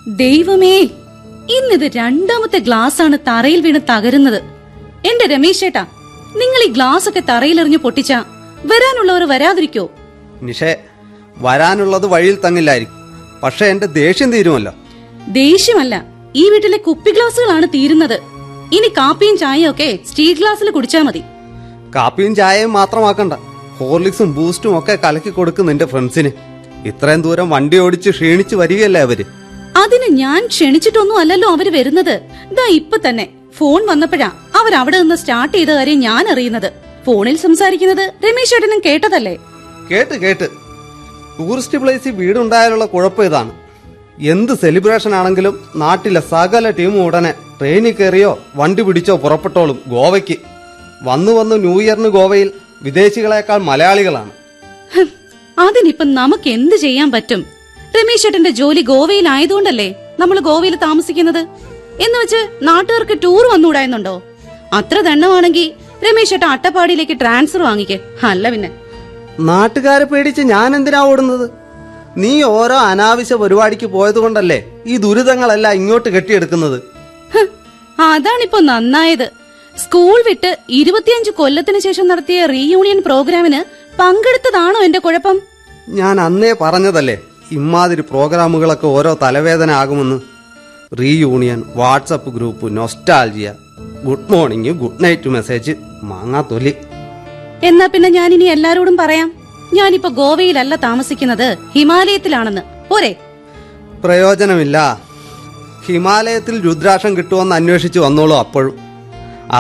ദൈവമേ ഇന്നിത് രണ്ടാമത്തെ ഗ്ലാസ് ആണ് തറയിൽ വീണ് തകരുന്നത് എന്റെ രമേശേട്ടാ നിങ്ങൾ ഈ ഗ്ലാസ് ഒക്കെ തറയിലെറിഞ്ഞ് പൊട്ടിച്ച വരാനുള്ളവർ വരാതിരിക്കോ നിഷേ വരാനുള്ളത് വഴിയിൽ തങ്ങില്ലായിരിക്കും പക്ഷെ എന്റെ ദേഷ്യം തീരുമല്ലോ ദേഷ്യമല്ല ഈ വീട്ടിലെ കുപ്പി ഗ്ലാസുകളാണ് തീരുന്നത് ഇനി കാപ്പിയും ചായയും ഒക്കെ സ്റ്റീൽ ഗ്ലാസ്സിൽ കുടിച്ചാ മതി കാപ്പിയും ചായയും മാത്രമാക്കണ്ട ഹോർലിക്സും ബൂസ്റ്റും ഒക്കെ കലക്കി കൊടുക്കും നിന്റെ ഫ്രണ്ട്സിന് ഇത്രയും ദൂരം വണ്ടി ഓടിച്ച് ക്ഷീണിച്ച് വരികയല്ലേ അവര് അതിന് ഞാൻ ക്ഷണിച്ചിട്ടൊന്നും അല്ലല്ലോ അവര് വരുന്നത് ദാ ഇപ്പൊ തന്നെ ഫോൺ വന്നപ്പോഴാ അവർ അവിടെ നിന്ന് സ്റ്റാർട്ട് ചെയ്ത കാര്യം ഞാൻ അറിയുന്നത് ഫോണിൽ സംസാരിക്കുന്നത് രമേശ് ചേട്ടനും കേട്ടതല്ലേ കേട്ട് കേട്ട് ടൂറിസ്റ്റ് പ്ലേസിൽ വീടുണ്ടായാലുള്ള കുഴപ്പം ഇതാണ് എന്ത് സെലിബ്രേഷൻ ആണെങ്കിലും നാട്ടിലെ സകല ടീമും ഉടനെ ട്രെയിനിൽ കയറിയോ വണ്ടി പിടിച്ചോ പുറപ്പെട്ടോളും ഗോവയ്ക്ക് വന്നു വന്ന് ന്യൂ ഇയറിന് ഗോവയിൽ വിദേശികളെക്കാൾ മലയാളികളാണ് ഹും, അതിനിപ്പം നമുക്ക് എന്ത് ചെയ്യാൻ പറ്റും രമേശ് ചേട്ടന്റെ ജോലി ഗോവയിലായതുകൊണ്ടല്ലേ നമ്മൾ ഗോവയിൽ താമസിക്കുന്നത് എന്ന് വെച്ച് നാട്ടുകാർക്ക് ടൂർ വന്നുകൂടായെന്നുണ്ടോ അത്ര ദണ്ണമാണെങ്കിൽ രമേശ് ചേട്ടൻ അട്ടപ്പാടിയിലേക്ക് ട്രാൻസ്ഫർ വാങ്ങിക്കേ അല്ല പിന്നെ നാട്ടുകാരെ പേടിച്ച് ഞാൻ എന്തിനാ ഓടുന്നത് നീ ഓരോ അനാവശ്യ പരിപാടിക്ക് പോയതുകൊണ്ടല്ലേ ഈ ദുരിതങ്ങളെല്ലാം ഇങ്ങോട്ട് കെട്ടിയെടുക്കുന്നത് ഹ്, അതാണിപ്പോ നന്നായത് സ്കൂൾ വിട്ട് ഇരുപത്തിയഞ്ച് കൊല്ലത്തിന് ശേഷം നടത്തിയ റീയൂണിയൻ പ്രോഗ്രാമിന് പങ്കെടുത്തതാണോ എന്റെ കുഴപ്പം ഞാൻ അന്നേ പറഞ്ഞതല്ലേ ഇമാതിരി പ്രോഗ്രാമുകളൊക്കെ ഓരോ തലവേദന ആകുമെന്ന് reunion WhatsApp group nostalgia good morning good night message മാങ്ങാ തൊലി എന്നാ പിന്നെ ഞാൻ ഇനി എല്ലാരോടും പറയാം ഞാനിപ്പോ ഗോവയിലല്ല താമസിക്കുന്നത് ഹിമാലയത്തിലാണെന്ന് പോരെ പ്രയോജനമില്ല ഹിമാലയത്തിൽ രുദ്രാക്ഷം കിട്ടുമെന്ന് അന്വേഷിച്ച് വന്നോളൂ അപ്പോഴും